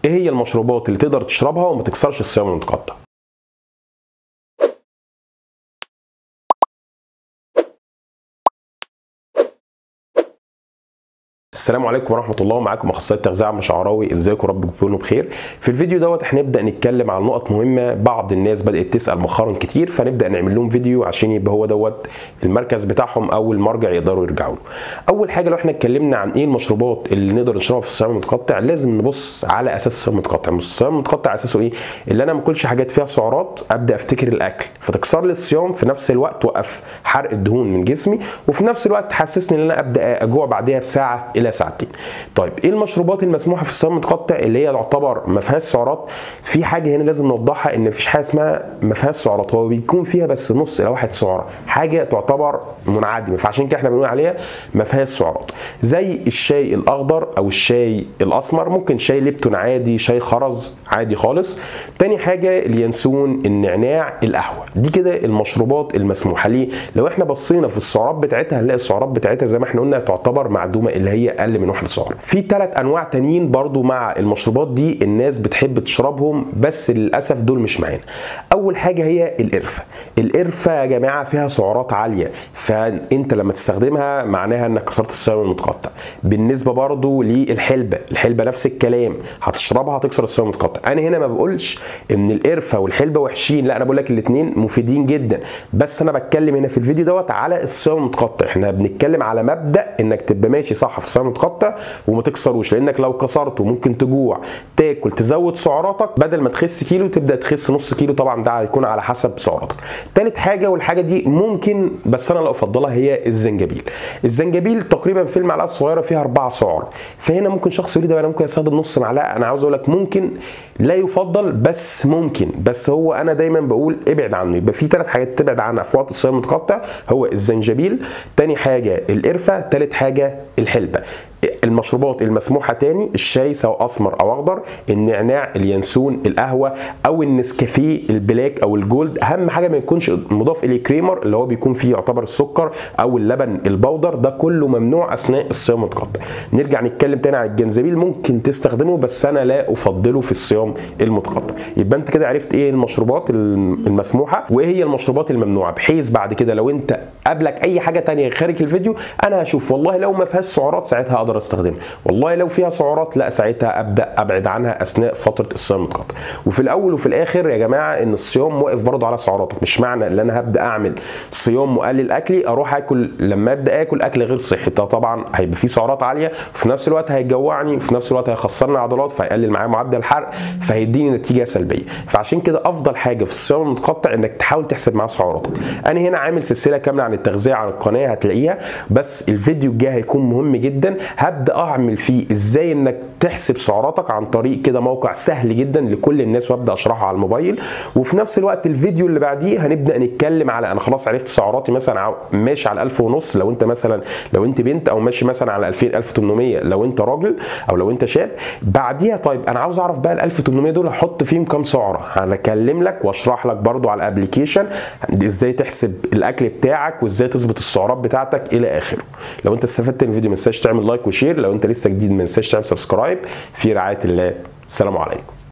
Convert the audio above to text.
ايه هي المشروبات اللي تقدر تشربها وما تكسرش الصيام المتقطع السلام عليكم ورحمه الله معاكم اخصائي التغذيه عم شعراوي ازيكم رب تكونوا بخير في الفيديو دوت هنبدا نتكلم عن نقط مهمه بعض الناس بدات تسال مؤخرا كتير فنبدا نعمل لهم فيديو عشان يبقى هو دوت المركز بتاعهم او المرجع يقدروا يرجعوا له اول حاجه لو احنا اتكلمنا عن ايه المشروبات اللي نقدر نشربها في الصيام المتقطع لازم نبص على اساس الصيام المتقطع الصيام المتقطع اساسه ايه اللي انا ما اكلش حاجات فيها سعرات ابدا افتكر الاكل فتكسر لي الصيام في نفس الوقت توقف حرق الدهون من جسمي وفي نفس الوقت تحسسني ان انا ابدا اجوع بعدها بساعه الى ساعتين طيب ايه المشروبات المسموحه في الصيام المتقطع اللي هي تعتبر ما فيهاش سعرات في حاجه هنا لازم نوضحها ان مفيش حاجه اسمها ما فيهاش سعرات هو بيكون فيها بس نص الى واحد سعره حاجه تعتبر منعدمه فعشان كده احنا بنقول عليها ما فيهاش سعرات زي الشاي الاخضر او الشاي الاسمر ممكن شاي ليبتون عادي شاي خرز عادي خالص تاني حاجه اليانسون النعناع القهوه دي كده المشروبات المسموحه ليه لو احنا بصينا في السعرات بتاعتها هنلاقي السعرات بتاعتها زي ما احنا قلنا تعتبر معدومه اللي هي اقل من واحد سعر في ثلاث انواع تانيين برضو مع المشروبات دي الناس بتحب تشربهم بس للاسف دول مش معانا اول حاجه هي القرفه القرفه يا جماعه فيها سعرات عاليه فانت لما تستخدمها معناها انك كسرت الصيام المتقطع بالنسبه برضو للحلبه الحلبه نفس الكلام هتشربها هتكسر الصيام المتقطع انا هنا ما بقولش ان القرفه والحلبه وحشين لا انا بقول لك الاثنين مفيدين جدا بس انا بتكلم هنا في الفيديو دوت على الصيام المتقطع احنا بنتكلم على مبدا انك تبقى ماشي صح في الصيام المتقطع وما تكسروش لانك لو كسرته ممكن تجوع تاكل تزود سعراتك بدل ما تخس كيلو تبدا تخس نص كيلو طبعا ده هيكون على حسب سعراتك تالت حاجه والحاجه دي ممكن بس انا لا افضلها هي الزنجبيل الزنجبيل تقريبا في المعلقه الصغيره فيها 4 سعر فهنا ممكن شخص يقول لي ده انا ممكن استخدم نص معلقه انا عاوز اقول لك ممكن لا يفضل بس ممكن بس هو انا دايما بقول ابعد عنه يبقى في ثلاث حاجات تبعد عنها في وقت الصيام المتقطع هو الزنجبيل تاني حاجه القرفه تالت حاجه الحلبه المشروبات المسموحه تاني الشاي سواء اسمر او اخضر النعناع اليانسون القهوه او النسكافيه البلاك او الجولد اهم حاجه ما يكونش مضاف اليه كريمر اللي هو بيكون فيه يعتبر السكر او اللبن البودر ده كله ممنوع اثناء الصيام المتقطع نرجع نتكلم تاني عن الجنزبيل ممكن تستخدمه بس انا لا افضله في الصيام المتقطع يبقى انت كده عرفت ايه المشروبات المسموحه وايه هي المشروبات الممنوعه بحيث بعد كده لو انت قابلك اي حاجه تانية خارج الفيديو انا هشوف والله لو ما فيهاش سعرات ساعتها اقدر استخدمها والله لو فيها سعرات لا ساعتها ابدا ابعد عنها اثناء فتره الصيام المتقطع وفي الاول وفي الاخر يا جماعه ان الصيام واقف برضه على سعراتك مش معنى ان انا هبدا اعمل صيام مقلل اكلي اروح اكل لما ابدا اكل اكل غير صحي ده طبعا هيبقى فيه سعرات عاليه وفي نفس الوقت هيجوعني وفي نفس الوقت هيخسرني عضلات فهيقلل معايا معدل الحرق فهيديني نتيجه سلبيه فعشان كده افضل حاجه في الصيام المتقطع انك تحاول تحسب معاه سعراتك انا هنا عامل سلسله كامله عن التغذيه على القناه هتلاقيها بس الفيديو الجاي هيكون مهم جدا هبدا اعمل فيه ازاي انك تحسب سعراتك عن طريق كده موقع سهل جدا لكل الناس وابدا اشرحه على الموبايل وفي نفس الوقت الفيديو اللي بعديه هنبدا نتكلم على انا خلاص عرفت سعراتي مثلا ماشي على 1000 ونص لو انت مثلا لو انت بنت او ماشي مثلا على 2000 1800 لو انت راجل او لو انت شاب بعديها طيب انا عاوز اعرف بقى ال 1800 دول هحط فيهم كام سعره هنكلم لك واشرح لك برده على الابلكيشن ازاي تحسب الاكل بتاعك وازاي تظبط السعرات بتاعتك الى اخره لو انت استفدت من الفيديو ما تنساش تعمل لايك وشير لو انت لسه جديد ما تنساش تعمل سبسكرايب في رعايه الله السلام عليكم